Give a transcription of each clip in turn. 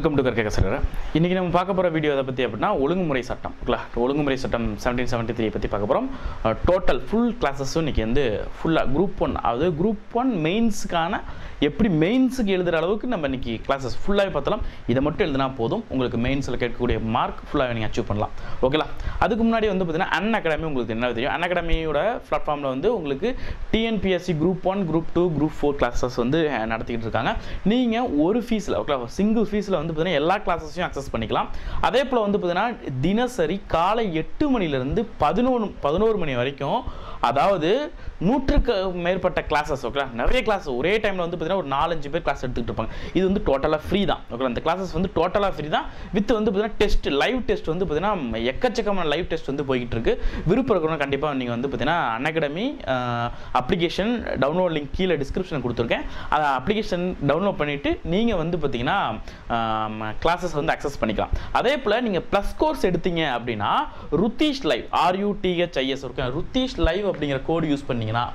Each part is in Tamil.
வெல்கம் டு கற்க சார் இன்றைக்கி நம்ம பார்க்க போகிற வீடியோ எதை பற்றி அப்படின்னா ஒழுங்குமுறை சட்டம் ஓகேங்களா ஒழுங்குமுறை சட்டம் செவன்டீன் செவன்ட்டி த்ரீ பற்றி பார்க்க போகிறோம் டோட்டல் ஃபுல் கிளாஸஸும் இன்றைக்கி வந்து ஃபுல்லாக குரூப் ஒன் அதாவது குரூப் ஒன் மெயின்ஸுக்கான எப்படி மெயின்ஸுக்கு எழுதுகிற அளவுக்கு நம்ம இன்றைக்கி கிளாஸஸ் ஃபுல்லாகவே பார்த்தலாம் இதை மட்டும் எழுதினா போதும் உங்களுக்கு மெயின்ஸில் கேட்கக்கூடிய மார்க் ஃபுல்லாக நீங்கள் அச்சீவ் பண்ணலாம் ஓகேங்களா அதுக்கு முன்னாடி வந்து பார்த்தீங்கன்னா அன் அகாடமி உங்களுக்கு என்ன தெரியும் அன் அகாடமியோட பிளாட்ஃபார்மில் வந்து உங்களுக்கு TNPSC group one group two group four classes வந்து அஹ், நடத்திக்கிட்டு இருக்காங்க நீங்கள் ஒரு ஃபீஸில் ஓகேங்களா சிங்கிள் ஃபீஸில் வந்து பார்த்தீங்கன்னா எல்லா கிளாஸஸையும் அக்சஸ் பண்ணிக்கலாம் அதே போல் வந்து பார்த்தீங்கன்னா தினசரி காலை எட்டு மணிலேருந்து பதினொன்று பதினோரு மணி வரைக்கும் அதாவது நூற்றுக்கு மேற்பட்ட கிளாஸஸ் ஓகேங்களா நிறைய கிளாஸ் ஒரே டைமில் வந்து பார்த்தீங்கன்னா ஒரு நாலஞ்சு பேர் கிளாஸ் எடுத்துக்கிட்டு இருப்பாங்க இது வந்து டோட்டலாக ஃப்ரீ தான் ஓகே அந்த கிளாஸஸ் வந்து டோட்டலாக ஃப்ரீ தான் வித் வந்து பார்த்தீங்கன்னா டெஸ்ட் லைவ் டெஸ்ட் வந்து பார்த்தீங்கன்னா எக்கச்சக்கமான லைவ் டெஸ்ட் வந்து போய்கிட்டு இருக்கு விருப்பம் இருக்கிறவங்க கண்டிப்பாக நீங்கள் வந்து பார்த்தீங்கன்னா அன்அகாடமி அப்ளிகேஷன் டவுன்லோட் லிங்க் கீழே டிஸ்கிரிப்ஷன் கொடுத்துருக்கேன் அதை அப்ளிகேஷன் டவுன்லோட் பண்ணிவிட்டு நீங்கள் வந்து பார்த்தீங்கன்னா கிளாஸஸ் வந்து அக்சஸ் பண்ணிக்கலாம் அதே போல் நீங்கள் ப்ளஸ் கோர்ஸ் எடுத்தீங்க அப்படின்னா ருத்தீஷ் லைவ் ஆர்யூடிஹெச்ஐஎஸ் இருக்கு ருத்தீஷ் லைவ் அப்படிங்கிற கோடு யூஸ் பண்ணீங்கன்னா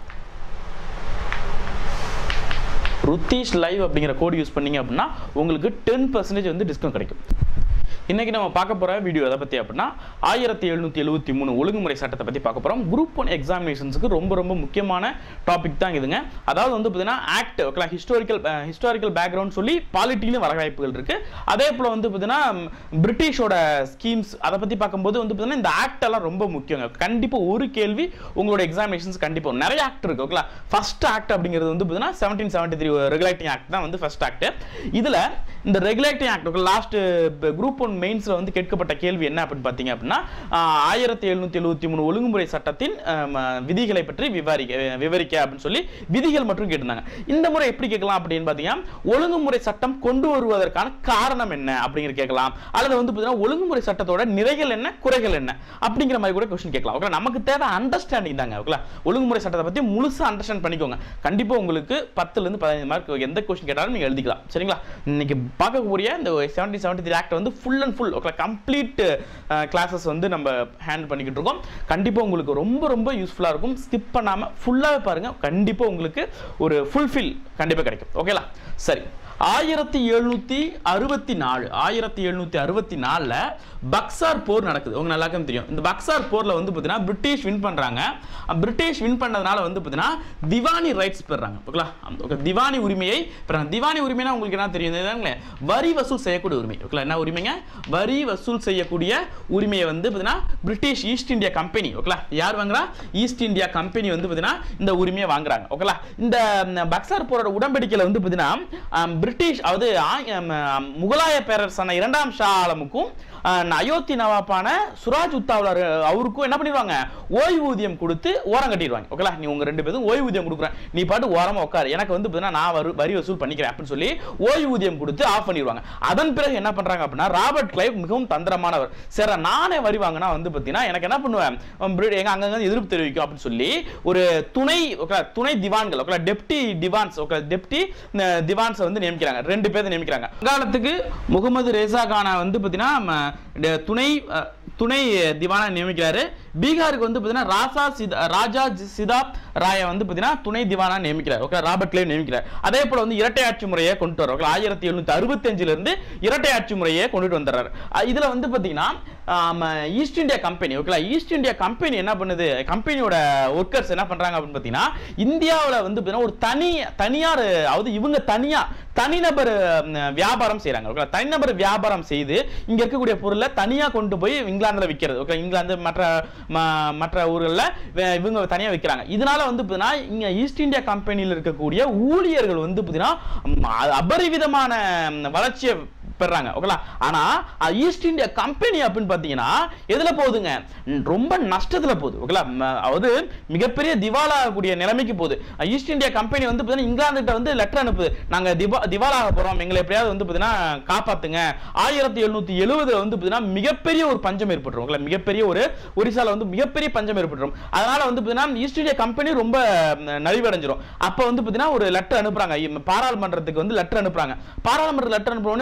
ருத்தீஷ் லைவ் அப்படிங்கிற கோடு யூஸ் பண்ணீங்க அப்படின்னா உங்களுக்கு டென் பர்சன்டேஜ் வந்து டிஸ்கவுண்ட் கிடைக்கும் இன்னைக்கு நம்ம பார்க்க போகிற வீடியோ எதை பற்றி அப்படின்னா ஆயிரத்தி எழுநூற்றி எழுபத்தி மூணு ஒழுங்குமுறை சட்டத்தை பற்றி பார்க்க போகிறோம் குரூப் ஒன் எக்ஸாமினேஷன்ஸுக்கு ரொம்ப ரொம்ப முக்கியமான டாபிக் தான் இதுங்க அதாவது வந்து பார்த்தீங்கன்னா ஆக்ட் ஓகேங்களா ஹிஸ்டாரிக்கல் ஹிஸ்டாரிக்கல் பேக்ரவுண்ட் சொல்லி பாலிட்டின்னு வர வாய்ப்புகள் இருக்குது அதே போல் வந்து பார்த்தீங்கன்னா பிரிட்டிஷோட ஸ்கீம்ஸ் அதை பற்றி பார்க்கும்போது வந்து பார்த்தீங்கன்னா இந்த ஆக்ட் எல்லாம் ரொம்ப முக்கியங்க கண்டிப்பாக ஒரு கேள்வி உங்களோட எக்ஸாமினேஷன்ஸ் கண்டிப்பாக வரும். நிறைய ஆக்ட் இருக்கு ஓகேங்களா ஃபர்ஸ்ட் ஆக்ட் அப்படிங்கிறது வந்து பார்த்தீங்கன்னா seventeen seventy three regulating act தான் வந்து ஃபர்ஸ்ட் ஆக்ட் இதில் இந்த regulating act last group one மெயின்ஸில் வந்து கேட்கப்பட்ட கேள்வி என்ன அப்படின்னு பார்த்தீங்க அப்படின்னா ஆயிரத்தி எழுநூத்தி எழுபத்தி மூணு ஒழுங்குமுறை சட்டத்தின் ஆம், விதிகளை பற்றி விவரிக்க விவரிக்க அப்படின்னு சொல்லி விதிகள் மட்டும் கேட்டிருந்தாங்க இந்த முறை எப்படி கேட்கலாம் அப்படின்னு பார்த்தீங்கன்னா ஒழுங்குமுறை சட்டம் கொண்டு வருவதற்கான காரணம் என்ன அப்படிங்கிற கேட்கலாம் அல்லது வந்து பார்த்தீங்கன்னா ஒழுங்குமுறை சட்டத்தோட நிறைகள் என்ன குறைகள் என்ன அப்படிங்கிற மாதிரி கூட கொஸ்டின் கேட்கலாம் ஓகே நமக்கு தேவை அண்டர்ஸ்டாண்டிங் தாங்க ஓகே ஒழுங்குமுறை சட்டத்தை பற்றி முழுசாக அண்டர்ஸ்டாண்ட் பண்ணிக்கோங்க கண்டிப்பாக உங்களுக்கு பத்துலேருந்து பதினஞ்சு மார்க் எந்த கொஸ்டின் கேட்டாலும் நீங்கள் எழுதிக்கலாம் சரிங்களா இன்னைக்கு பார்க்கக்கூடிய இந்த செவன்டீன் செவன்டி த்ரீ ஆக்ட் வந்து full and full okay complete classes வந்து நம்ம ஹேண்டில் பண்ணிக்கிட்டு இருக்கோம் கண்டிப்பாக உங்களுக்கு ரொம்ப ரொம்ப யூஸ்ஃபுல்லாக இருக்கும் ஸ்கிப் பண்ணாமல் ஃபுல்லாகவே பாருங்கள் கண்டிப்பாக உங்களுக்கு ஒரு ஃபுல்ஃபில் கண்டிப்பாக கிடைக்கும் ஓகேலா சரி ஆயிரத்தி எழுநூற்றி அறுபத்தி நாலு ஆயிரத்தி எழுநூற்றி அறுபத்தி நாலில் பக்சார் போர் நடக்குது உங்களுக்கு நல்லாக்கும் தெரியும் இந்த பக்சார் போரில் வந்து பார்த்தீங்கன்னா பிரிட்டிஷ் வின் பண்ணுறாங்க பிரிட்டிஷ் வின் பண்ணதுனால வந்து பார்த்தீங்கன்னா திவானி ரைட்ஸ் பெறாங்க ஓகேங்களா ஓகே திவானி உரிமையை பெறாங்க திவானி உரிமைனா உங்களுக்கு என்ன தெரியும் இதுதாங்களே வரி வசூல் செய்யக்கூடிய உரிமை ஓகேங்களா என்ன உரிமைங்க வரி வசூல் செய்யக்கூடிய உரிமையை வந்து பார்த்தீங்கன்னா பிரிட்டிஷ் ஈஸ்ட் இந்தியா கம்பெனி ஓகேங்களா யார் வாங்குறா ஈஸ்ட் இந்தியா கம்பெனி வந்து பார்த்தீங்கன்னா இந்த உரிமையை வாங்குறாங்க ஓகேங்களா இந்த ம், பக்சார் போரோட உடன்படிக்கையில் வந்து பார்த்தீங்கன்னா ஆம், பிரிட்டிஷ் அதாவது ஆ- ஆம், ஆம், முகலாய பேரரசான இரண்டாம் ஷா ஆலமுக்கும் ஆ, அயோத்தி நவாப்பான சுராஜ் உத்தாவலர் அவருக்கும் என்ன பண்ணிடுவாங்க ஓய்வூதியம் கொடுத்து ஓரம் கட்டிடுவாங்க ஓகேலா நீ உங்க ரெண்டு பேரும் ஓய்வூதியம் கொடுக்குறேன் நீ பாட்டு ஓரமா உட்காரு எனக்கு வந்து பார்த்தீங்கன்னா நான் வரு வரி வசூல் பண்ணிக்கிறேன் அப்படின்னு சொல்லி ஓய்வூதியம் கொடுத்து ஆஃப் பண்ணிடுவாங்க அதன் பிறகு என்ன பண்றாங்க அப்படின்னா ராபர்ட் கிளைவ் மிகவும் தந்திரமானவர் சரி நானே வரி வாங்கினா வந்து பார்த்தீங்கன்னா எனக்கு என்ன பண்ணுவேன் உம், பிரி- எங்க அங்கங்க எதிர்ப்பு தெரிவிக்கும் அப்படின்னு சொல்லி ஒரு துணை ஓகே துணை திவான்கள் okay deputy diwans okay deputy திவான்ஸை வந்து நியமிக்கிறாங்க ரெண்டு பேர் நியமிக்கிறாங்க வங்காளத்துக்கு முகமது ரேசா கானா வந்து பார்த்தீங்கன்னா ம, ட- துணை அஹ், துணை திவானா நியமிக்கிறாரு பீகாருக்கு வந்து பார்த்தீங்கன்னா ராசா சிதா ராஜா ஜி- சிதாப் ராயை வந்து பார்த்தீங்கன்னா துணை திவானா நியமிக்கிறார் ஓகே ராபர்ட் கிளைவ் நியமிக்கிறார் அதே போல வந்து இரட்டை ஆட்சி முறையை கொண்டு வர ஓகே ஆயிரத்தி எழுநூத்தி அறுபத்தஞ்சுல இருந்து இரட்டை ஆட்சி முறையை கொண்டுட்டு வந்துடுறாரு அஹ் இதுல வந்து பார்த்தீங்கன்னா ஆம், ஈஸ்ட் இந்தியா கம்பெனி ஓகேங்களா ஈஸ்ட் இந்தியா கம்பெனி என்ன பண்ணுது கம்பெனியோட ஒர்க்கர்ஸ் என்ன பண்றாங்க அப்படின்னு பார்த்தீங்கன்னா இந்தியாவில் வந்து பார்த்தீங்கன்னா ஒரு தனி தனியார் அதாவது இவங்க தனியா தனிநபர் ம், வியாபாரம் செய்றாங்க ஓகே தனிநபர் வியாபாரம் செய்து இங்க இருக்கக்கூடிய பொருளை தனியா கொண்டு போய் இங்கிலாந்துல விற்கிறது ஓகே இங்கிலாந்து மற்ற ம- மற்ற ஊர்களில் இவங்க தனியா விற்கிறாங்க இதனால வந்து பார்த்தீங்கன்னா இங்க ஈஸ்ட் இந்தியா கம்பெனியில் இருக்கக்கூடிய ஊழியர்கள் வந்து பார்த்தீங்கன்னா ம், அபரிவிதமான ம், வளர்ச்சியை பெறாங்க ஓகேங்களா ஆனா அஹ், ஈஸ்ட் இந்தியா கம்பெனி அப்படின்னு பாத்தீங்கன்னா எதுல போகுதுங்க ம், ரொம்ப நஷ்டத்துல போகுது ஓகேங்களா ம- அதாவது மிகப்பெரிய திவாலா ஆகக்கூடிய நிலைமைக்கு போகுது அஹ், ஈஸ்ட் இந்தியா கம்பெனி வந்து பாத்தீங்கன்னா இங்கிலாந்து கிட்ட வந்து லெட்டர் அனுப்புது நாங்க திவா திவாலாக போறோம் எங்களை எப்படியாவது வந்து பாத்தீங்கன்னா காப்பாத்துங்க ஆயிரத்தி எழுநூத்தி எழுபதுல வந்து பாத்தீங்கன்னா மிகப்பெரிய ஒரு பஞ்சம் ஏற்பட்டுரும் ஓகேங்களா மிகப்பெரிய ஒரு ஒரிசால வந்து மிகப்பெரிய பஞ்சம் ஏற்பட்டுரும் அதனால வந்து பாத்தீங்கன்னா ஈஸ்ட் இந்தியா கம்பெனி ரொம்ப ம், நலிவடைஞ்சிரும் அப்ப வந்து பாத்தீங்கன்னா ஒரு லெட்டர் அனுப்புறாங்க இம், பாராளுமன்றத்துக்கு வந்து லெட்டர் அனுப்புறாங்க பாராளுமன்ற லெட்டர் அனுப்புறோடனே வந்து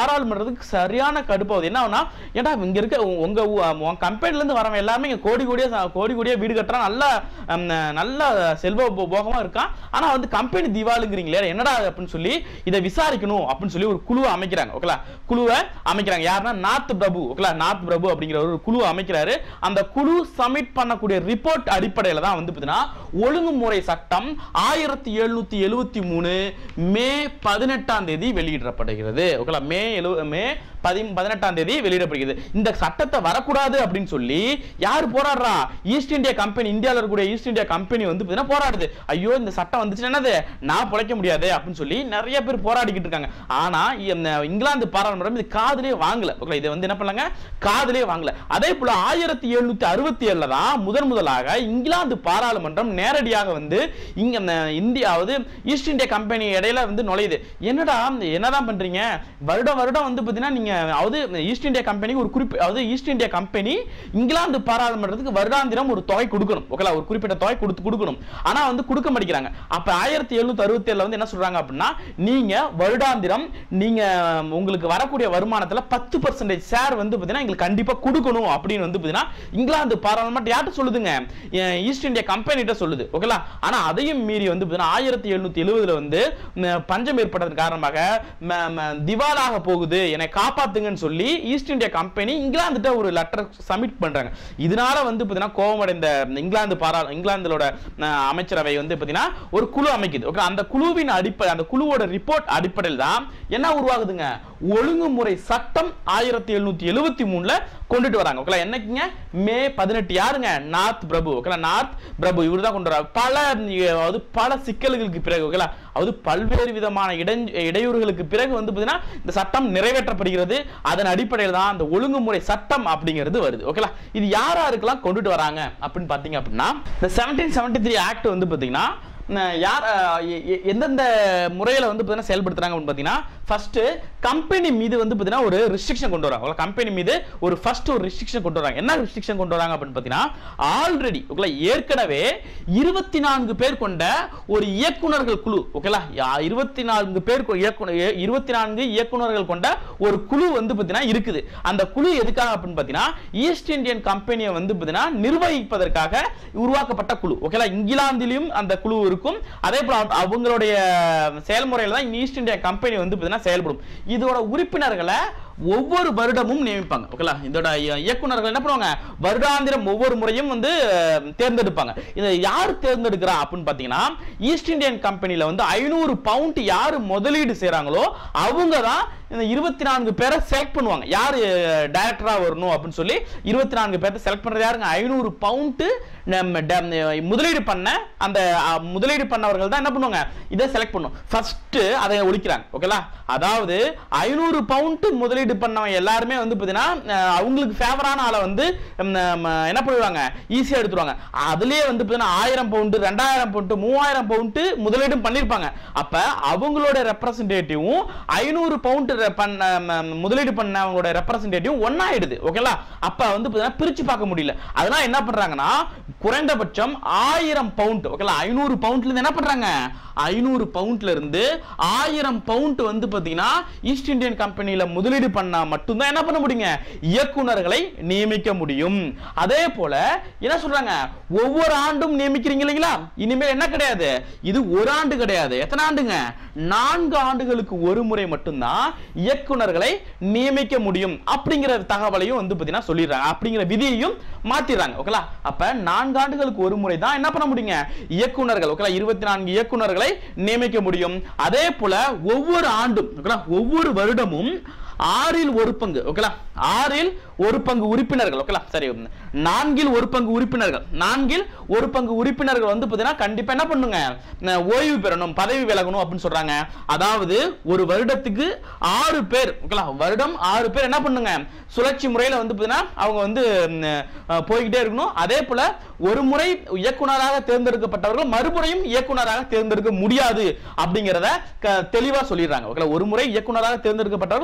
பாராளுமன்றத்துக்கு சரியான கடுப்பாகுது என்ன ஆகுனா ஏன்டா இங்க இருக்க உ- உங்க ஊ- உன் கம்பெனில இருந்து வரவன் எல்லாமே இங்க கோடி கோடியா ச- கோடி கோடியா வீடு கட்டுறான் நல்ல ஹம், நல்ல செல்வ போ- போகமா இருக்கான் ஆனா வந்து கம்பெனி திவாலுங்கிறீங்களே என்னடா அது அப்படின்னு சொல்லி இதை விசாரிக்கணும் அப்படின்னு சொல்லி ஒரு குழுவை அமைக்கிறாங்க ஓகேலா குழுவை அமைக்கிறாங்க யாருன்னா நாத் பிரபு ஓகேலா நாத் பிரபு அப்படிங்கிற ஒரு குழு அமைக்கிறாரு அந்த குழு சப்மிட் பண்ணக்கூடிய ரிப்போர்ட் அடிப்படையில தான் வந்து பார்த்தீங்கன்னா ஒழுங்குமுறை சட்டம் ஆயிரத்தி எழுநூத்தி எழுவத்தி மூணு மே பதினெட்டாம் தேதி வெளியிடப்படுகிறது ஓகேலா மே எழு மே பதி பதினெட்டாம் தேதி வெளியிடப்படுகிறது இந்த சட்டத்தை வரக்கூடாது அப்படின்னு சொல்லி யார் போராடுறா ஈஸ்ட் இந்தியா கம்பெனி இந்தியாவில் இருக்கக்கூடிய ஈஸ்ட் இந்தியா கம்பெனி வந்து பார்த்தீங்கன்னா போராடுது ஐயோ இந்த சட்டம் வந்துச்சு என்னது நான் பிழைக்க முடியாது அப்படின்னு சொல்லி நிறைய பேர் போராடிக்கிட்டு இருக்காங்க ஆனா இந்த இங்கிலாந்து பாராளுமன்றம் இது காதுலயே வாங்கல ஓகே இதை வந்து என்ன பண்ணாங்க காதுலயே வாங்கல அதே போல ஆயிரத்தி எழுநூத்தி அறுபத்தி ஏழுல தான் முதன் முதலாக இங்கிலாந்து பாராளுமன்றம் நேரடியாக வந்து இங்க இந்த இந்தியாவது ஈஸ்ட் இந்தியா கம்பெனி இடையில வந்து நுழையுது என்னடா என்னதான் பண்றீங்க வருடம் வருடம் வந்து பாத்தீங்கன்னா நீங்க அதாவது ஈஸ்ட் இந்தியா கம்பெனிக்கு ஒரு குறிப்பு அதாவது ஈஸ்ட் இந்தியா கம்பெனி இங்கிலாந்து பாராளுமன்றத்துக்கு வருடாந்திரம் ஒரு தொகை கொடுக்கணும் ஓகேலா ஒரு குறிப்பிட்ட தொகை கொடுத்து கொடுக்கணும் ஆனா வந்து கொடுக்க மாட்டேங்கிறாங்க அப்ப ஆயிரத்தி எழுநூத்தி அறுபத்தி ஏழுல வந்து என்ன சொல்றாங்க அப்படின்னா நீங்க வருடாந்திரம் நீங்க உங்களுக்கு வரக்கூடிய வருமானத்துல பத்து பர்சன்டேஜ் ஷேர் வந்து பாத்தீங்கன்னா எங்களுக்கு கண்டிப்பா கொடுக்கணும் அப்படின்னு வந்து பாத்தீங்கன்னா இங்கிலாந்து பாராளுமன்றம் யார்கிட்ட சொல்லுதுங்க அஹ் ஈஸ்ட் இந்தியா கம்பெனிட்ட சொல்லுது ஓகேலா ஆனா அதையும் மீறி வந்து பாத்தீங்கன்னா ஆயிரத்தி எழுநூத்தி எழுபதுல வந்து ம, பஞ்சம் ஏற்பட்டதன் காரணமாக ம, ம, திவாலாக போகுது என்னை காப்பாத்துங்கன்னு சொல்லி ஈஸ்ட் இந்தியா கம்பெனி இங்கிலாந்துட்ட ஒரு லெட்டர் சப்மிட் பண்றாங்க இதனால வந்து பாத்தீங்கன்னா கோபமடைந்த இங்கிலாந்து பாரா இங்கிலாந்துலோட அஹ், அமைச்சரவை வந்து பாத்தீங்கன்னா ஒரு குழு அமைக்குது ஓகே அந்த குழுவின் அடிப்படை அந்த குழுவோட ரிப்போர்ட் அடிப்படையில் தான் என்ன உருவாகுதுங்க ஒழுங்குமுறை சட்டம் ஆயிரத்தி எழுநூத்தி எழுபத்தி மூணுல கொண்டுட்டு வராங்க ஓகேலா என்னைக்குங்க மே பதினெட்டு யாருங்க நார்த் பிரபு ஓகேலா நார்த் பிரபு இவர் தான் கொண்டு வராங்க பல அதாவது பல சிக்கல்களுக்கு பிறகு ஓகேலா அதாவது பல்வேறு விதமான இடைஞ்ச இடையூறுகளுக்கு பிறகு வந்து பாத்தீங்கன்னா இந்த சட்டம் நிறைவேற்றப்படுகிறது அதன் அடிப்படையில் தான் அந்த ஒழுங்குமுறை சட்டம் அப்படிங்கிறது வருது ஓகேலா இது யார் யாருக்கெல்லாம் கொண்டுட்டு வராங்க அப்படின்னு பாத்தீங்க அப்படின்னா இந்த செவன்டீன் செவன்டி த்ரீ ஆக்ட் வந்து பாத்தீங்கன்னா அஹ் யார் அஹ் எ- எ- எந்தெந்த முறையில் வந்து பார்த்தீங்கன்னா செயல்படுத்துறாங்க அப்படின்னு பார்த்தீங்கன்னா ஃபர்ஸ்ட் கம்பெனி மீது வந்து பார்த்தீங்கன்னா ஒரு ரெஸ்ட்ரிக்ஷன் கொண்டு வராங்க கம்பெனி மீது ஒரு ஃபர்ஸ்ட் ஒரு ரெஸ்ட்ரிக்ஷன் கொண்டு வராங்க என்ன ரெஸ்ட்ரிக்ஷன் கொண்டு வராங்க அப்படின்னு பார்த்தீங்கன்னா ஆல்ரெடி ஓகேலா ஏற்கனவே இருபத்தி நான்கு பேர் கொண்ட ஒரு இயக்குனர்கள் குழு ஓகேலா இருபத்தி நான்கு பேர் கொ- இயக்குனர் இருபத்தி நான்கு இயக்குனர்கள் கொண்ட ஒரு குழு வந்து பார்த்தீங்கன்னா இருக்குது அந்த குழு எதுக்காக அப்படின்னு பார்த்தீங்கன்னா ஈஸ்ட் இந்தியன் கம்பெனியை வந்து பார்த்தீங்கன்னா நிர்வகிப்பதற்காக உருவாக்கப்பட்ட குழு ஓகேலா இங்கிலாந்திலும் அந்த குழு இருக்கும் அதே போல அவ- அவங்களுடைய செயல்முறையில தான் ஈஸ்ட் இந்தியா கம்பெனி வந்து பார்த்தீங்கன்னா செயல்படும் இதோட உறுப்பினர்களை ஒவ்வொரு வருடமும் நியமிப்பாங்க ஓகேலா இதோட இய- இயக்குனர்கள் என்ன பண்ணுவாங்க வருடாந்திரம் ஒவ்வொரு முறையும் வந்து அஹ், தேர்ந்தெடுப்பாங்க இதை யார் தேர்ந்தெடுக்கிறா அப்படின்னு பார்த்தீங்கன்னா ஈஸ்ட் இந்தியன் கம்பெனில வந்து ஐநூறு பவுண்ட் யார் முதலீடு செய்றாங்களோ அவங்க தான் இந்த இருபத்தி நான்கு பேரை செலக்ட் பண்ணுவாங்க யார் டைரக்டரா வரணும் அப்படின்னு சொல்லி இருபத்தி நான்கு பேரை செலக்ட் பண்றது யாருங்க ஐநூறு பவுண்ட் நம்ம ட- முதலீடு பண்ண அந்த அஹ், முதலீடு பண்ணவர்கள் தான் என்ன பண்ணுவாங்க இதை செலக்ட் பண்ணும் ஃபர்ஸ்ட் அதை ஒழிக்கிறாங்க ஓகேலா அதாவது ஐநூறு பவுண்ட் முதலீடு பண்ணவங்க எல்லாருமே வந்து பார்த்தீங்கன்னா அஹ், அவங்களுக்கு ஃபேவரான ஆளை வந்து ம், ம, என்ன பண்ணுவாங்க ஈஸியா எடுத்துருவாங்க அதுலயே வந்து பார்த்தீங்கன்னா ஆயிரம் பவுண்ட் ரெண்டாயிரம் பவுண்ட் மூவாயிரம் பவுண்ட் முதலீடும் பண்ணிருப்பாங்க அப்ப அவங்களோட ரெப்ரசன்டேட்டிவும் ஐநூறு பவுண்ட் பண்ண ம, முதலீடு பண்ணவங்களோட ரெப்ரசன்டேட்டிவ் ஒன்னாயிடுது ஓகேலா அப்ப வந்து பார்த்தீங்கன்னா பிரிச்சு பார்க்க முடியல அதனால என்ன பண்றாங்கன்னா குறைந்தபட்சம் ஆயிரம் பவுண்ட் ஓகேலா ஐநூறு பவுண்ட்ல இருந்து என்ன பண்றாங்க ஐநூறு பவுண்ட்ல இருந்து ஆயிரம் பவுண்ட் வந்து பாத்தீங்கன்னா ஈஸ்ட் இந்தியன் கம்பெனில முதலீடு பண்ணா மட்டும்தான் என்ன பண்ண முடியுங்க இயக்குனர்களை நியமிக்க முடியும் அதே போல என்ன சொல்றாங்க ஒவ்வொரு ஆண்டும் நியமிக்கிறீங்க இல்லைங்களா இனிமேல் என்ன கிடையாது இது ஒரு ஆண்டு கிடையாது எத்தனை ஆண்டுங்க நான்கு ஆண்டுகளுக்கு ஒரு முறை மட்டும்தான் இயக்குனர்களை நியமிக்க முடியும் அப்படிங்கிற தகவலையும் வந்து பாத்தீங்கன்னா சொல்லிடுறாங்க அப்படிங்கிற விதியையும் மாத்திடுறாங்க ஓகேலா அப்ப நான்கு ஆண்டுகளுக்கு ஒரு முறை தான் என்ன பண்ண முடியுங்க இயக்குனர்கள் ஓகேலா இருபத்தி நான்கு இயக்குனர்களை நியமிக்க முடியும் அதே போல ஒவ்வொரு ஆண்டும் ஓகேலா ஒவ்வொரு வருடமும் ஆறில் ஒரு பங்கு ஓகேலா ஆறில் ஒரு பங்கு உறுப்பினர்கள் ஓகேலா சரி நான்கில் ஒரு பங்கு உறுப்பினர்கள் நான்கில் ஒரு பங்கு உறுப்பினர்கள் வந்து பார்த்தீங்கன்னா கண்டிப்பா என்ன பண்ணுங்க அஹ் ஓய்வு பெறணும் பதவி விலகணும் அப்படின்னு சொல்றாங்க அதாவது ஒரு வருடத்துக்கு ஆறு பேர் ஓகேலா வருடம் ஆறு பேர் என்ன பண்ணுங்க சுழற்சி முறையில வந்து பார்த்தீங்கன்னா அவங்க வந்து ம், அஹ், போய்கிட்டே இருக்கணும் அதே போல ஒரு முறை இயக்குனராக தேர்ந்தெடுக்கப்பட்டவர்கள் மறுமுறையும் இயக்குனராக தேர்ந்தெடுக்க முடியாது அப்படிங்கிறத க- தெளிவா சொல்லிடுறாங்க ஓகேலா ஒரு முறை இயக்குனராக தேர்ந்தெடுக்கப்பட்டவர்கள் மறுமுறை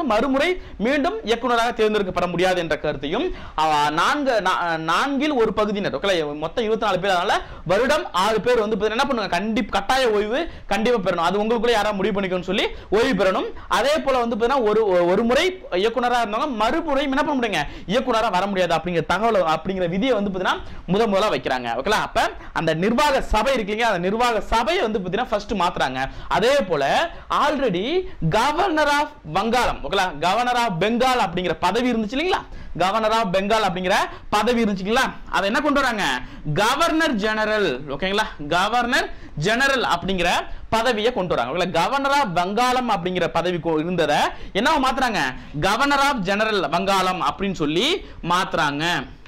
மறுமுறை மீண்டும் இயக்குனராக தேர்ந்தெடுக்கப்பட முடியாது என்ற கருத்தையும் அஹ், நான்கு நா- நான்கில் ஒரு பகுதியினர் ஓகே மொத்தம் இருபத்தி நாலு பேர் அதனால வருடம் ஆறு பேர் வந்து பார்த்தீங்கன்னா என்ன பண்ணுங்க கண்டிப்பா கட்டாய ஓய்வு கண்டிப்பா பெறணும் அது உங்களுக்குள்ள யாராவது முடிவு பண்ணிக்கணும்னு சொல்லி ஓய்வு பெறணும் அதே போல வந்து பார்த்தீங்கன்னா ஒரு ஒரு முறை இயக்குனராக இருந்தவங்க மறுமுறை என்ன பண்ண முடியுங்க இயக்குனராக வர முடியாது அப்படிங்கிற தகவல் அப்படிங்கிற விதியை வந்து பார்த்தீங்கன்னா முத முதல்ல வைக்கிறாங்க ஓகேங்களா அப்ப அந்த நிர்வாக சபை இருக்கு இல்லையா அந்த நிர்வாக சபையை வந்து பார்த்தீங்கன்னா ஃபர்ஸ்ட் மாத்துறாங்க அதே போல ஆல்ரெடி கவர்னர் ஆஃப் வங்காளம் ஓகேங்களா கவர்னர் ஆஃப் பெங்கால் அப்படிங்கிற பதவி இருந்துச்சு இல்லைங்களா கவர்னர் ஆஃப் பெங்கால் அப்படிங்கிற பதவி இருந்துச்சுங்களா அதை என்ன கொண்டு வராங்க கவர்னர் ஜெனரல் ஓகேங்களா கவர்னர் ஜெனரல் அப்படிங்கிற பதவியை கொண்டு வராங்க ஓகேங்களா கவர்னர் ஆஃப் வங்காளம் அப்படிங்கிற பதவி கொ- இருந்ததை என்ன மாத்துறாங்க கவர்னர் ஆஃப் ஜெனரல் வங்காளம் அப்படின்னு சொல்லி மாத்துறாங்க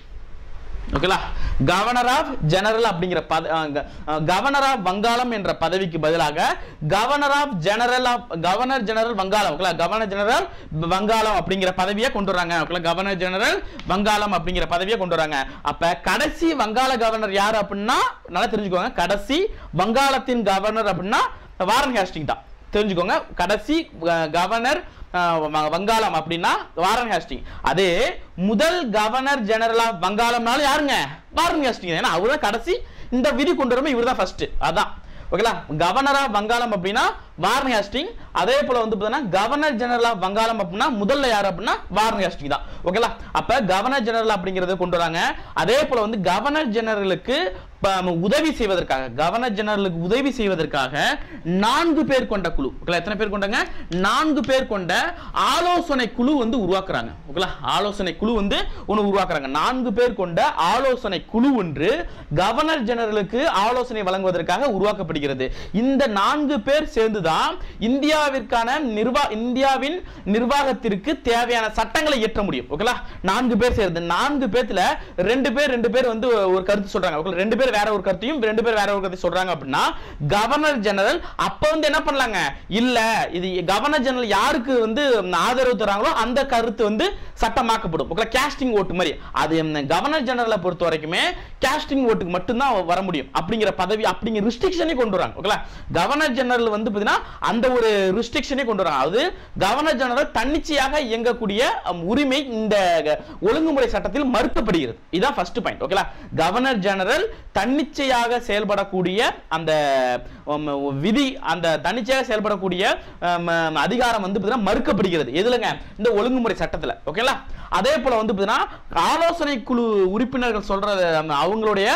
ஓகேலா கவர்னர் ஆஃப் ஜெனரல் அப்படிங்கிற பத கவர்னர் ஆஃப் வங்காளம் என்ற பதவிக்கு பதிலாக governor of general of governor general Vangalam ஓகேலா கவர்னர் ஜெனரல் வங்காளம் அப்படிங்கிற பதவியை கொண்டு வராங்க ஓகேலா கவர்னர் ஜெனரல் வங்காளம் அப்படிங்கிற பதவியை கொண்டு வராங்க அப்ப கடைசி வங்காள கவர்னர் யார் அப்படின்னா நல்லா தெரிஞ்சுக்கோங்க கடைசி வங்காளத்தின் கவர்னர் அப்படின்னா வாரன் ஹேஸ்டிங் தான் தெரிஞ்சுக்கோங்க கடைசி அஹ், கவர்னர் அஹ், வ- வங்காளம் அப்படின்னா வாரன் ஹேஸ்டிங் அதே முதல் கவர்னர் ஜெனரல் ஆஃப் வங்காளம்னாலும் யாருங்க வாரன் ஹேஸ்டிங் ஏன்னா அவர் தான் கடைசி இந்த விதி கொண்டு வரமே இவர் தான் ஃபர்ஸ்ட் அதான் ஓகேலா கவர்னர் ஆஃப் வங்காளம் அப்படின்னா வாரன் ஹேஸ்டிங் அதே போல வந்து பார்த்தீங்கன்னா கவர்னர் ஜெனரல் ஆஃப் வங்காளம் அப்படின்னா முதல்ல யார் அப்படின்னா வாரன் ஹேஸ்டிங் தான் ஓகேலா அப்ப கவர்னர் ஜெனரல் அப்படிங்கறத கொண்டு வராங்க அதே போல வந்து கவர்னர் ஜெனரலுக்கு ப- உதவி செய்வதற்காக கவர்னர் ஜெனரலுக்கு உதவி செய்வதற்காக நான்கு பேர் கொண்ட குழு ஓகேலா எத்தனை பேர் கொண்டாங்க நான்கு பேர் கொண்ட ஆலோசனை குழு வந்து உருவாக்குறாங்க ஓகேலா ஆலோசனை குழு வந்து ஒன்று உருவாக்குறாங்க நான்கு பேர் கொண்ட ஆலோசனை குழு ஒன்று கவர்னர் ஜெனரலுக்கு ஆலோசனை வழங்குவதற்காக உருவாக்கப்படுகிறது இந்த நான்கு பேர் சேர்ந்துதான் இந்தியாவிற்கான நிர்வா இந்தியாவின் நிர்வாகத்திற்கு தேவையான சட்டங்களை இயற்ற முடியும் ஓகேலா நான்கு பேர் சேர்ந்து நான்கு பேர்த்துல ரெண்டு பேர் ரெண்டு பேர் வந்து ஒரு கருத்து சொல்றாங்க ஓகே ரெண்டு பேர் வேற ஒரு கருத்தையும் ரெண்டு பேர் வேற ஒரு கருத்தை சொல்றாங்க அப்படின்னா கவர்னர் ஜெனரல் அப்ப வந்து என்ன பண்ணலாங்க இல்ல இது கவர்னர் ஜெனரல் யாருக்கு வந்து ஆதரவு தராங்களோ அந்த கருத்து வந்து சட்டமாக்கப்படும் ஓகே கேஸ்டிங் ஓட்டு மாதிரி அது கவர்னர் ஜெனரலை பொறுத்த வரைக்குமே கேஸ்டிங் ஓட்டுக்கு மட்டும்தான் வர முடியும் அப்படிங்கிற பதவி அப்படிங்கிற ரிஸ்ட்ரிக்ஷனே கொண்டு வராங்க ஓகேங்களா கவர்னர் ஜெனரல் வந்து பாத்தீங்கன்னா அந்த ஒரு ரிஸ்ட்ரிக்ஷனே கொண்டு வராங்க அது கவர்னர் ஜெனரல் தன்னிச்சையாக இயங்கக்கூடிய அம், உரிமை இந்த க- ஒழுங்குமுறை சட்டத்தில் மறுக்கப்படுகிறது இதான் ஃபர்ஸ்ட் பாயிண்ட் ஓகேங்களா கவர்னர் ஜெனரல் தன்னிச்சையாக செயல்படக்கூடிய அந்த உம், விதி அந்த தன்னிச்சையாக செயல்படக்கூடிய உம், அதிகாரம் வந்து பாத்தீங்கன்னா மறுக்கப்படுகிறது எதுலங்க இந்த ஒழுங்குமுறை சட்டத்துல ஓகேங்களா அதே போல வந்து பாத்தீங்கன்னா ஆலோசனை குழு உறுப்பினர்கள் சொல்றது அந்த அவங்களுடைய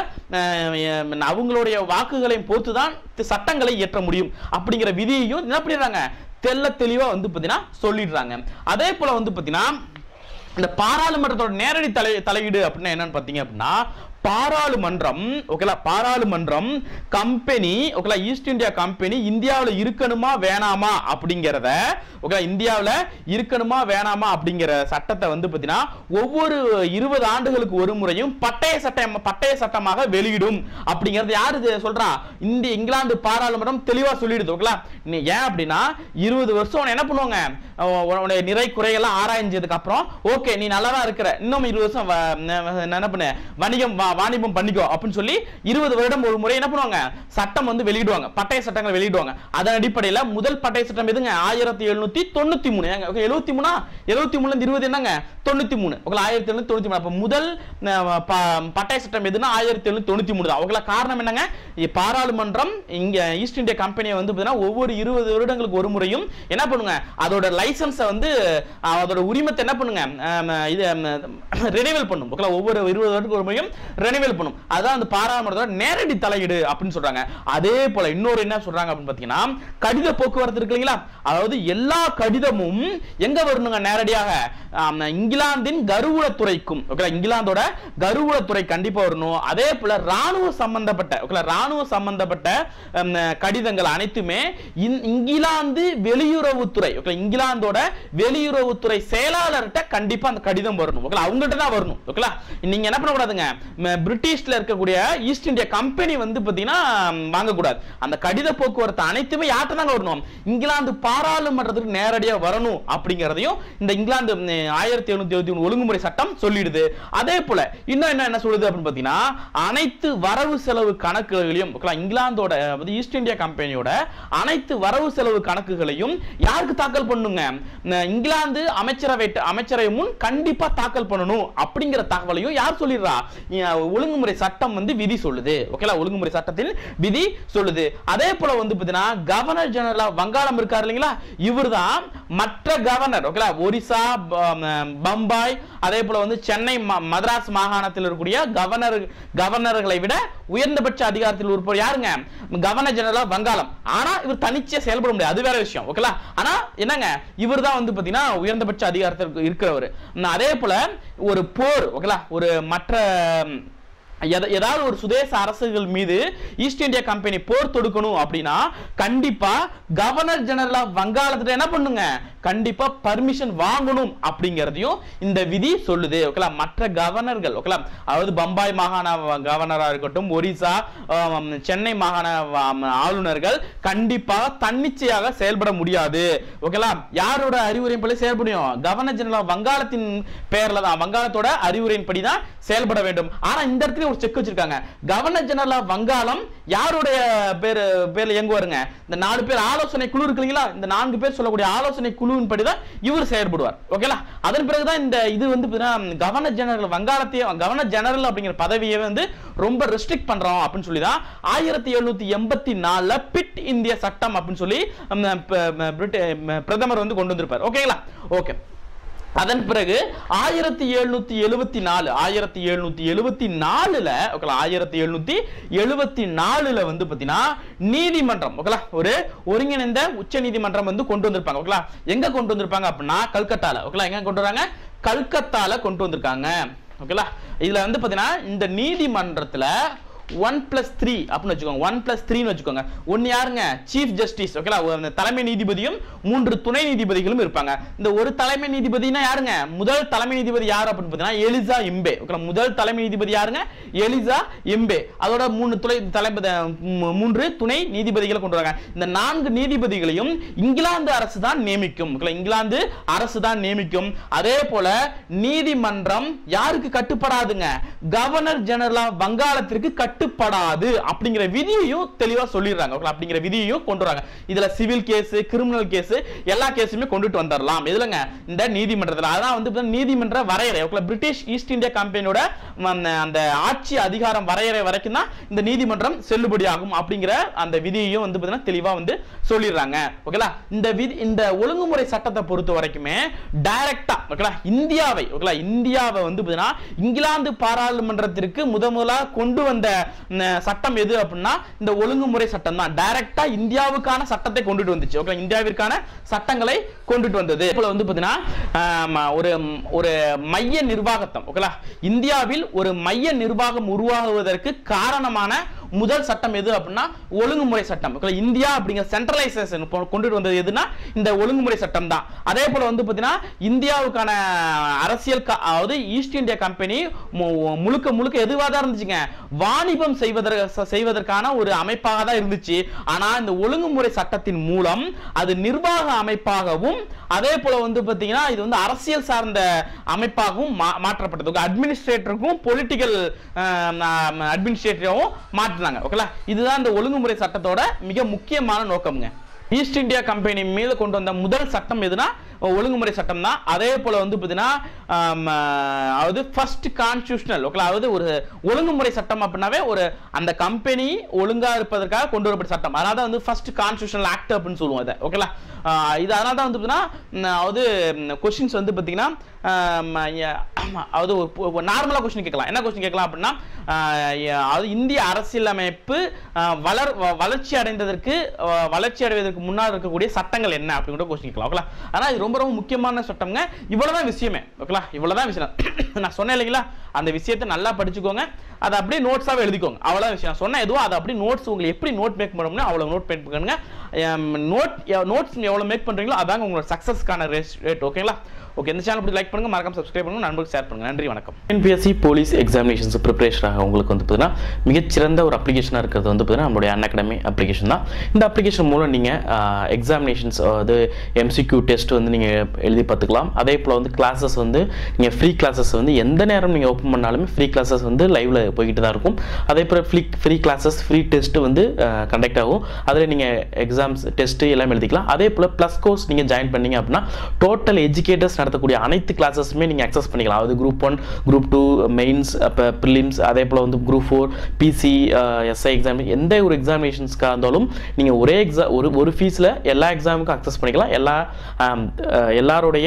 அஹ், அவங்களுடைய வாக்குகளை பொறுத்து தான் சட்டங்களை இயற்ற முடியும் அப்படிங்கிற விதியையும் என்ன பண்ணிடுறாங்க தெள்ள தெளிவா வந்து பாத்தீங்கன்னா சொல்லிடுறாங்க அதே போல வந்து பாத்தீங்கன்னா இந்த பாராளுமன்றத்தோட நேரடி தலை தலையீடு அப்படின்னா என்னன்னு பாத்தீங்க அப்படின்னா பாராளுமன்றம் ஓகேலா பாராளுமன்றம் கம்பெனி ஓகேலா ஈஸ்ட் இந்தியா கம்பெனி இந்தியாவுல இருக்கணுமா வேணாமா அப்படிங்கிறத ஓகேலா இந்தியாவுல இருக்கணுமா வேணாமா அப்படிங்கிற சட்டத்தை வந்து பாத்தீங்கன்னா ஒவ்வொரு இருபது ஆண்டுகளுக்கு ஒரு முறையும் பட்டய சட்டம் பட்டய சட்டமாக வெளியிடும் அப்படிங்கறது யாரு இது சொல்றா இந்திய இங்கிலாந்து பாராளுமன்றம் தெளிவா சொல்லிடுது ஓகேலா நீ ஏன் அப்படின்னா இருபது வருஷம் உன்னை என்ன பண்ணுவாங்க உன் உன்னுடைய நிறை குறையெல்லாம் ஆராய்ஞ்சதுக்கு அப்புறம் ஓகே நீ நல்லா தான் இருக்கிற இன்னும் இருபது வருஷம் வ- ந- என்ன பண்ணு வணிகம் வா- வாணிபம் பண்ணிக்கோ அப்படின்னு சொல்லி இருபது வருடம் ஒரு முறை என்ன பண்ணுவாங்க சட்டம் வந்து வெளியிடுவாங்க பட்டய சட்டங்களை வெளியிடுவாங்க அதன் அடிப்படையில முதல் பட்டய சட்டம் எதுங்க ஆயிரத்தி எழுநூத்தி தொண்ணூத்தி மூணு எழுபத்தி மூணா எழுபத்தி மூணுல இருந்து இருபது என்னங்க தொண்ணூத்தி மூணு ஓகே ஆயிரத்தி எழுநூத்தி தொண்ணூத்தி மூணு அப்ப முதல் அஹ், ப- பட்டய சட்டம் எதுனா ஆயிரத்தி எழுநூத்தி தொண்ணூத்தி மூணு தான் ஓகே காரணம் என்னங்க இ- பாராளுமன்றம் இங்க ஈஸ்ட் இந்தியா கம்பெனியை வந்து பாத்தீங்கன்னா ஒவ்வொரு இருபது வருடங்களுக்கு ஒரு முறையும் என்ன பண்ணுங்க அதோட லைசன்ஸை வந்து அஹ், அதோட உரிமத்தை என்ன பண்ணுங்க அஹ், இது ரெனிவல் பண்ணும் ஓகே ஒவ்வொரு இருபது வருடத்துக்கு ஒரு முறையும் ரெனிவல் பண்ணும் அதான் அந்த பாராளுமன்றத்தோட நேரடி தலையீடு அப்படின்னு சொல்றாங்க அதே போல இன்னொரு என்ன சொல்றாங்க அப்படின்னு பாத்தீங்கன்னா கடித போக்குவரத்து இருக்கு இல்லைங்களா அதாவது எல்லா கடிதமும் எங்க வரணுங்க நேரடியாக ஆம், இங்கிலாந்தின் கருவூலத்துறைக்கும் ஓகே இங்கிலாந்தோட கருவூலத்துறை கண்டிப்பா வரணும் அதே போல ராணுவ சம்பந்தப்பட்ட ஓகே ராணுவ சம்பந்தப்பட்ட ஹம், கடிதங்கள் அனைத்துமே இந்- இங்கிலாந்து வெளியுறவுத்துறை ஓகே இங்கிலாந்தோட வெளியுறவுத்துறை செயலாளர்கிட்ட கண்டிப்பா அந்த கடிதம் வரணும் ஓகே அவங்கள்ட்ட தான் வரணும் ஓகேலா நீங்க என்ன பண்ணக்கூடாதுங்க ம- பிரிட்டிஷ்ல இருக்கக்கூடிய ஈஸ்ட் இந்தியா கம்பெனி வந்து பாத்தீங்கன்னா ம், வாங்கக்கூடாது அந்த கடித போக்குவரத்து அனைத்துமே யார்கிட்ட தாங்க வரணும் இங்கிலாந்து பாராளுமன்றத்துக்கு நேரடியா வரணும் அப்படிங்கிறதையும் இந்த இங்கிலாந்து ம், ஆயிரத்தி எழுநூத்தி எழுபத்தி மூணு ஒழுங்குமுறை சட்டம் சொல்லிடுது அதே போல இன்னும் என்ன என்ன சொல்லுது அப்படின்னு பாத்தீங்கன்னா அனைத்து வரவு செலவு கணக்குகளையும் ஓகேங்களா, இங்கிலாந்தோட அதாவது ஈஸ்ட் இந்தியா கம்பெனியோட அனைத்து வரவு செலவு கணக்குகளையும் யாருக்கு தாக்கல் பண்ணுங்க ந- இங்கிலாந்து அமைச்சரவை அமைச்சரவை முன் கண்டிப்பா தாக்கல் பண்ணணும் அப்படிங்கிற தகவலையும் யார் சொல்லிடுறா இ- ஒழுங்குமுறை சட்டம் வந்து விதி சொல்லுது ஓகேங்களா ஒழுங்குமுறை சட்டத்தில் விதி சொல்லுது அதே போல வந்து பாத்தீங்கன்னா கவர்னர் ஜெனரல் ஆஃப் வங்காளம் இருக்காரு இல்லைங்களா இவர்தான் மற்ற கவர்னர் ஓகேங்களா ஒரிசா ப- ம- பம்பாய் அதே போல வந்து சென்னை ம- மദ്രാஸ் மாகாணத்தில் இருக்கக்கூடிய கவர்னர் கவர்னர்களை விட உயர்ந்தபட்ச அதிகாரத்தில் இருப்பவர் யாருங்க கவர்னர் ஜெனரல் ஆஃப் வங்காளம் ஆனா இவர் தனிச்சே செயல்பட முடியாது அது வேற விஷயம் ஓகேங்களா ஆனா என்னங்க இவர் தான் வந்து பாத்தீங்கன்னா உயர்ந்தபட்ச அதிகாரத்தில் இருக்கிறவர் அதே போல ஒரு போர் ஓகேங்களா ஒரு மற்ற எத- ஏதாவது ஒரு சுதேச அரசுகள் மீது ஈஸ்ட் இந்தியா கம்பெனி போர் தொடுக்கணும் அப்படின்னா கண்டிப்பா கவர்னர் ஜெனரல் ஆஃப் வங்காளத்துல என்ன பண்ணுங்க கண்டிப்பா பர்மிஷன் வாங்கணும் அப்படிங்கறதையும் இந்த விதி சொல்லுது ஓகேலா மற்ற கவர்னர்கள் ஓகேலா அதாவது பம்பாய் மாகாண வ- கவர்னரா இருக்கட்டும் ஒரிசா ஆம், சென்னை மாகாண ஆம், ஆளுநர்கள் கண்டிப்பாக தன்னிச்சையாக செயல்பட முடியாது ஓகேலா யாரோட அறிவுரைப்படி செயல்பட முடியும் கவர்னர் ஜெனரல் ஆஃப் வங்காளத்தின் பெயர்ல தான் வங்காளத்தோட அறிவுரையின்படி தான் செயல்பட வேண்டும் ஆனா இந்த இடத்துல ஒரு செக் வச்சிருக்காங்க கவர்னர் ஜெனரல் ஆஃப் வங்காளம் யாருடைய பேர் பேர்ல இயங்குவாருங்க இந்த நாலு பேர் ஆலோசனை குழு இருக்கு இல்லைங்களா இந்த நான்கு பேர் சொல்லக்கூடிய ஆலோசனை குழுவின் படி தான் இவர் செயல்படுவார் ஓகேலா அதன் பிறகுதான் இந்த இது வந்து பாத்தீங்கன்னா கவர்னர் ஜெனரல் வங்காளத்தையே கவர்னர் ஜெனரல் அப்படிங்கிற பதவியை வந்து ரொம்ப ரெஸ்ட்ரிக்ட் பண்றோம் அப்படின்னு சொல்லி தான் ஆயிரத்தி எழுநூத்தி எண்பத்தி நாலுல பிட் இந்திய சட்டம் அப்படின்னு சொல்லி ம், ப- ப- பிரிட்ட- ம், பிரதமர் வந்து கொண்டு வந்திருப்பார் ஓகேங்களா ஓகே அதன் பிறகு ஆயிரத்தி எழுநூத்தி எழுபத்தி நாலு ஆயிரத்தி எழுநூத்தி எழுபத்தி நாலுல ஓகேலா ஆயிரத்தி எழுநூத்தி எழுபத்தி நாலுல வந்து பாத்தீங்கன்னா நீதிமன்றம் ஓகேலா ஒரு ஒருங்கிணைந்த உச்ச நீதிமன்றம் வந்து கொண்டு வந்திருப்பாங்க ஓகேலா எங்க கொண்டு வந்திருப்பாங்க அப்படின்னா கல்கத்தால ஓகேலா எங்க கொண்டு வராங்க கல்கத்தால கொண்டு வந்திருக்காங்க ஓகேலா இதுல வந்து பாத்தீங்கன்னா இந்த நீதிமன்றத்துல ஒன் பிளஸ் த்ரீ அப்படின்னு வச்சுக்கோங்க ஒன் பிளஸ் த்ரீன்னு வச்சுக்கோங்க ஒன்னு யாருங்க சீஃப் ஜஸ்டிஸ் ஓகேலா அந்த தலைமை நீதிபதியும் மூன்று துணை நீதிபதிகளும் இருப்பாங்க இந்த ஒரு தலைமை நீதிபதினா யாருங்க முதல் தலைமை நீதிபதி யார் அப்படின்னு பார்த்தீங்கன்னா எலிசா இம்பே ஓகேலா முதல் தலைமை நீதிபதி யாருங்க எலிசா இம்பே அதோட மூணு துணை தலைமை மூ- மூன்று துணை நீதிபதிகளை கொண்டு வராங்க இந்த நான்கு நீதிபதிகளையும் இங்கிலாந்து அரசு தான் நியமிக்கும் ஓகேலா இங்கிலாந்து அரசு தான் நியமிக்கும் அதே போல நீதிமன்றம் யாருக்கு கட்டுப்படாதுங்க கவர்னர் ஜெனரல் ஆஃப் வங்காளத்திற்கு கட்டுப்படாது அப்படிங்கிற விதியையும் தெளிவா சொல்லிடுறாங்க ஓகேலா அப்படிங்கிற விதியையும் கொண்டு வராங்க இதுல சிவில் கேஸ் கிரிமினல் கேஸ் எல்லா கேஸுமே கொண்டுட்டு வந்துடலாம் எதுலங்க இந்த நீதிமன்றத்துல அதான் வந்து பாத்தீங்கன்னா நீதிமன்ற வரையறை ஓகேலா பிரிட்டிஷ் ஈஸ்ட் இந்தியா கம்பெனியோட அந்த அந்த ஆட்சி அதிகாரம் வரையறை வரைக்கும் தான் இந்த நீதிமன்றம் செல்லுபடியாகும் அப்படிங்கிற அந்த விதியையும் வந்து பாத்தீங்கன்னா தெளிவா வந்து சொல்லிடுறாங்க ஓகேலா இந்த விதி இந்த ஒழுங்குமுறை சட்டத்தை பொறுத்த வரைக்குமே டைரக்டா ஓகேலா இந்தியாவை ஓகேலா இந்தியாவை வந்து பாத்தீங்கன்னா இங்கிலாந்து பாராளுமன்றத்திற்கு முத முதலா கொண்டு வந்த ம், சட்டம் எது அப்படின்னா இந்த ஒழுங்குமுறை சட்டம் தான் டைரக்டா இந்தியாவுக்கான சட்டத்தை கொண்டுட்டு வந்துச்சு ஓகே இந்தியாவிற்கான சட்டங்களை கொண்டுட்டு வந்தது போல வந்து பாத்தீங்கன்னா ஆம், ஒரு ஒரு மைய நிர்வாகத்தம் ஓகேலா இந்தியாவில் ஒரு மைய நிர்வாகம் உருவாகுவதற்கு காரணமான முதல் சட்டம் எது அப்படின்னா ஒழுங்குமுறை சட்டம் ஓகேலா இந்தியா அப்படிங்கிற சென்ட்ரலைசேஷன் கொண்டுட்டு வந்தது எதுனா இந்த ஒழுங்குமுறை சட்டம் தான் அதே போல வந்து பாத்தீங்கன்னா இந்தியாவுக்கான அரசியல் க- அதாவது ஈஸ்ட் இந்தியா கம்பெனி மு- முழுக்க முழுக்க எதுவாக தான் இருந்துச்சுங்க வாணிபம் செய்வதற்கு செய்வதற்கான ஒரு அமைப்பாக தான் இருந்துச்சு ஆனா இந்த ஒழுங்குமுறை சட்டத்தின் மூலம் அது நிர்வாக அமைப்பாகவும் அதே போல வந்து பாத்தீங்கன்னா இது வந்து அரசியல் சார்ந்த அமைப்பாகவும் மா- மாற்றப்பட்டது அட்மினிஸ்ட்ரேட்டருக்கும் பொலிட்டிக்கல் அட்மினிஸ்ட்ரேட்டராகவும் மாற்றினாங்க ஓகேங்களா இதுதான் இந்த ஒழுங்குமுறை சட்டத்தோட மிக முக்கியமான நோக்கம்ங்க ஈஸ்ட் இந்தியா கம்பெனி மீது கொண்டு வந்த முதல் சட்டம் எதுனா ஒழுங்குமுறை சட்டம் தான் அதே போல வந்து பார்த்தீங்கன்னா ஆம், ஆஹ், அதாவது ஃபர்ஸ்ட் கான்ஸ்டியூஷனல் ஓகேலா அதாவது ஒரு ஒழுங்குமுறை சட்டம் அப்படின்னாவே ஒரு அந்த கம்பெனி ஒழுங்கா இருப்பதற்காக கொண்டு வரப்பட்ட சட்டம் அதனால தான் வந்து ஃபர்ஸ்ட் கான்ஸ்டியூஷனல் ஆக்ட் அப்படின்னு சொல்லுவோம் அதை ஓகேலா ஆஹ், இது அதனால தான் வந்து பார்த்தீங்கன்னா ம், அதாவது கொஸ்டின்ஸ் வந்து பார்த்தீங்கன்னா ஆம், ய- அதாவது ஒரு நார்மலாக கொஸ்டின் கேட்கலாம் என்ன கொஸ்டின் கேட்கலாம் அப்படின்னா ஆஹ், ய- அதாவது இந்திய அரசியலமைப்பு ஆஹ், வளர் வ- வளர்ச்சி அடைந்ததற்கு ஆஹ், வளர்ச்சி அடைவதற்கு முன்னால் இருக்கக்கூடிய சட்டங்கள் என்ன அப்படிங்கிற கொஸ்டின் கேட்கலாம் ஓகேலா ஆனால் இது ரொம்ப ரொம்ப முக்கியமான சட்டம்ங்க இவ்வளவுதான் விஷயமே ஓகேலா இவ்வளவுதான் விஷயம் நான் சொன்னேன் இல்லைங்களா அந்த விஷயத்தை நல்லா படிச்சுக்கோங்க அதை அப்படியே நோட்ஸாவே எழுதிக்கோங்க அவ்வளவுதான் விஷயம் நான் சொன்ன எதுவோ அதை அப்படியே நோட்ஸ் உங்களுக்கு எப்படி நோட் மேக் பண்ணணும்னு அவ்வளவு நோட் மேக் பண்ணுங்க நோட் நோட்ஸ் எவ்வளவு மேக் பண்றீங்களோ அதாங்க உங்களோட சக்சஸ்க்கான ரேட் ஓகேங்களா ஓகே இந்த சேனல் இப்படி லைக் பண்ணுங்க மறக்காம சப்ஸ்கிரைப் பண்ணுங்க நண்பர்களுக்கு ஷேர் பண்ணுங்க நன்றி வணக்கம் என்பிஎஸ்சி போலீஸ் எக்ஸாமினேஷன்ஸ் ப்ரிப்பரேஷனாக உங்களுக்கு வந்து பார்த்தீங்கன்னா மிகச்சிறந்த ஒரு அப்ளிகேஷனாக இருக்கிறது வந்து பார்த்தீங்கன்னா நம்மளுடைய அன் அகாடமி அப்ளிகேஷன் தான் இந்த அப்ளிகேஷன் மூலம் நீங்கள் எக்ஸாமினேஷன்ஸ் அது எம்சிக்யூ டெஸ்ட் வந்து நீங்கள் எழுதி பார்த்துக்கலாம் அதே போல் வந்து கிளாஸஸ் வந்து நீங்கள் ஃப்ரீ கிளாஸஸ் வந்து எந்த நேரம் நீங்கள் ஓப்பன் பண்ணாலுமே ஃப்ரீ கிளாஸஸ் வந்து லைவ்ல போய்கிட்டு தான் இருக்கும் அதே போல் free free classes free test வந்து கண்டக்ட் ஆகும் அதில் நீங்கள் எக்ஸாம்ஸ் டெஸ்ட்டு எல்லாம் எழுதிக்கலாம் அதே போல் ப்ளஸ் கோர்ஸ் நீங்கள் ஜாயின் பண்ணீங்க அப்படின்னா டோட்டல் எஜுகேட்டர்ஸ் நடத்தக்கூடிய அனைத்து கிளாஸஸுமே நீங்கள் அக்சஸ் பண்ணிக்கலாம் அதாவது group one group two mains அப்போ ப்ரிலிம்ஸ் அதே போல் வந்து group four PC SI exam எந்த ஒரு எக்ஸாமினேஷன்ஸ்க்காக இருந்தாலும் நீங்கள் ஒரே எக்ஸாம் ஒரு ஒரு ஃபீஸில் எல்லா எக்ஸாமுக்கும் அக்சஸ் பண்ணிக்கலாம் எல்லா ஆம், அஹ், எல்லாருடைய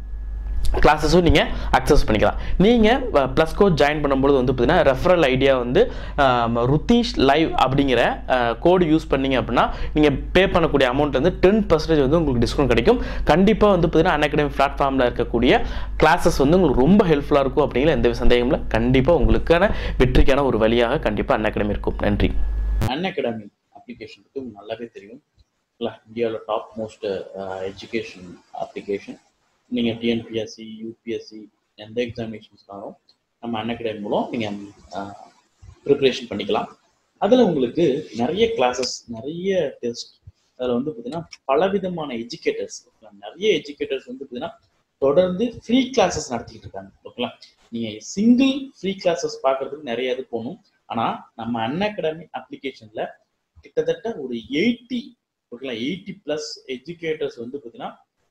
கிளாஸஸும் நீங்கள் அக்சஸ் பண்ணிக்கலாம் நீங்கள் ப்ளஸ் கோட் ஜாயின் பண்ணும்பொழுது வந்து பார்த்தீங்கன்னா ரெஃபரல் ஐடியா வந்து ஆம், ருத்தீஷ் லைவ் அப்படிங்கிற கோடு யூஸ் பண்ணீங்க அப்படின்னா நீங்கள் பே பண்ணக்கூடிய அமௌண்ட் வந்து டென் பர்சன்டேஜ் வந்து உங்களுக்கு டிஸ்கவுண்ட் கிடைக்கும் கண்டிப்பாக வந்து பார்த்தீங்கன்னா அன்அகாடமி பிளாட்ஃபார்மில் இருக்கக்கூடிய கிளாஸஸ் வந்து உங்களுக்கு ரொம்ப ஹெல்ப்ஃபுல்லாக இருக்கும் அப்படிங்கிற எந்த சந்தேகமும் இல்லை கண்டிப்பாக உங்களுக்கான வெற்றிக்கான ஒரு வழியாக கண்டிப்பாக அன்அகாடமி இருக்கும் நன்றி அன் அகாடமி அப்ளிகேஷன் பற்றி உங்களுக்கு நல்லாவே தெரியும் இல்லை இந்தியாவில் டாப் மோஸ்ட் எஜுகேஷன் அப்ளிகேஷன் நீங்கள் டிஎன்பிஎஸ்சி யூபிஎஸ்சி எந்த எக்ஸாமினேஷன்ஸ்னாலும் நம்ம அன் அகாடமி மூலம் நீங்கள் ப்ரிப்பரேஷன் பண்ணிக்கலாம் அதில் உங்களுக்கு நிறைய கிளாஸஸ் நிறைய டெஸ்ட் அதில் வந்து பார்த்தீங்கன்னா பலவிதமான எஜுகேட்டர்ஸ் நிறைய எஜுகேட்டர்ஸ் வந்து பார்த்தீங்கன்னா தொடர்ந்து ஃப்ரீ கிளாஸஸ் நடத்திக்கிட்டு இருக்காங்க ஓகேங்களா நீங்கள் சிங்கிள் ஃப்ரீ கிளாஸஸ் பார்க்கறதுக்கு நிறைய இது போகணும் ஆனால் நம்ம அன் அகாடமி அப்ளிகேஷனில் கிட்டத்தட்ட ஒரு எயிட்டி ஓகேங்களா எயிட்டி ப்ளஸ் எஜுகேட்டர்ஸ் வந்து பார்த்தீங்கன்னா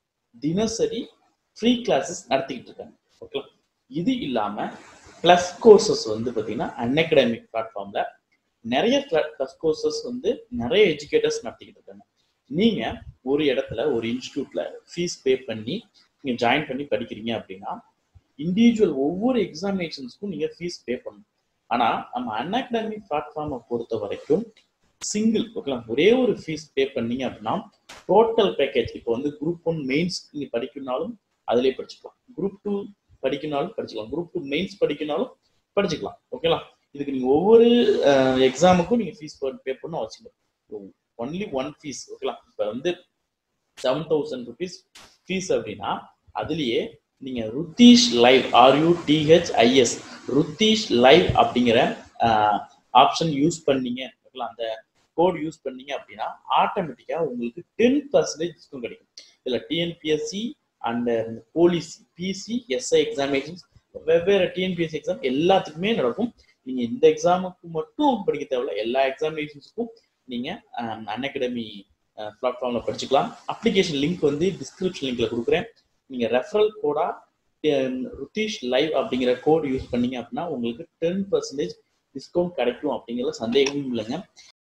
தினசரி ஃப்ரீ கிளாஸஸ் நடத்திக்கிட்டு இருக்காங்க ஓகேங்களா இது இல்லாமல் ப்ளஸ் கோர்சஸ் வந்து பார்த்தீங்கன்னா அன் அகாடமிக் பிளாட்ஃபார்மில் நிறைய ப்ளஸ் கோர்சஸ் வந்து நிறைய எஜுகேட்டர்ஸ் நடத்திக்கிட்டு இருக்காங்க நீங்கள் ஒரு இடத்துல ஒரு இன்ஸ்டியூட்ல ஃபீஸ் பே பண்ணி நீங்கள் ஜாயின் பண்ணி படிக்கிறீங்க அப்படின்னா இண்டிவிஜுவல் ஒவ்வொரு எக்ஸாமினேஷன்ஸ்க்கும் நீங்கள் ஃபீஸ் பே பண்ணணும் ஆனால் நம்ம அன் அகாடமி பிளாட்ஃபார்மை பொறுத்த வரைக்கும் சிங்கிள் ஓகேங்களா ஒரே ஒரு ஃபீஸ் பே பண்ணீங்க அப்படின்னா டோட்டல் பேக்கேஜ் இப்போ வந்து குரூப் ஒன் மெயின்ஸ் நீங்கள் படிக்கணும்னாலும் அதிலே படிச்சுக்கலாம் குரூப் டூ படிக்கணும்னாலும் படிச்சுக்கலாம் குரூப் டூ மெயின்ஸ் படிக்கணும்னாலும் படிச்சுக்கலாம் ஓகேங்களா இதுக்கு நீங்கள் ஒவ்வொரு எக்ஸாமுக்கும் நீங்கள் ஃபீஸ் பே பண்ணணும் அவசியம் இல்லை ஒன்லி ஒன் ஃபீஸ் ஓகேங்களா இப்போ வந்து செவன் தௌசண்ட் ருபீஸ் ஃபீஸ் அப்படின்னா அதுலேயே நீங்க Rutheesh live R U T H I S Rutheesh live அப்படிங்கிற ஆப்ஷன் யூஸ் பண்ணீங்க ஓகேங்களா அந்த கோட் யூஸ் பண்ணீங்க அப்படின்னா ஆட்டோமேட்டிக்கா உங்களுக்கு டென் பர்சன்டேஜ் டிஸ்கவுண்ட் கிடைக்கும் இதுல TNPSC and police PC SI examinations வெவ்வேறு டிஎன்பிஎஸ்சி எக்ஸாம் எல்லாத்துக்குமே நடக்கும் நீங்க இந்த எக்ஸாமுக்கு மட்டும் படிக்க தேவையில்ல எல்லா எக்ஸாமினேஷன்ஸுக்கும் நீங்க அன் அகாடமி பிளாட்ஃபார்ம்ல படிச்சுக்கலாம் அப்ளிகேஷன் லிங்க் வந்து டிஸ்கிரிப்ஷன் லிங்க்ல கொடுக்குறேன் நீங்க ரெஃபரல் கோடா ருத்தீஷ் லைவ் அப்படிங்கிற கோட் யூஸ் பண்ணீங்க அப்படின்னா உங்களுக்கு டென் பர்சன்டேஜ் டிஸ்கவுண்ட் கிடைக்கும் அப்படிங்கிற சந்தேகமும் இல்லைங்க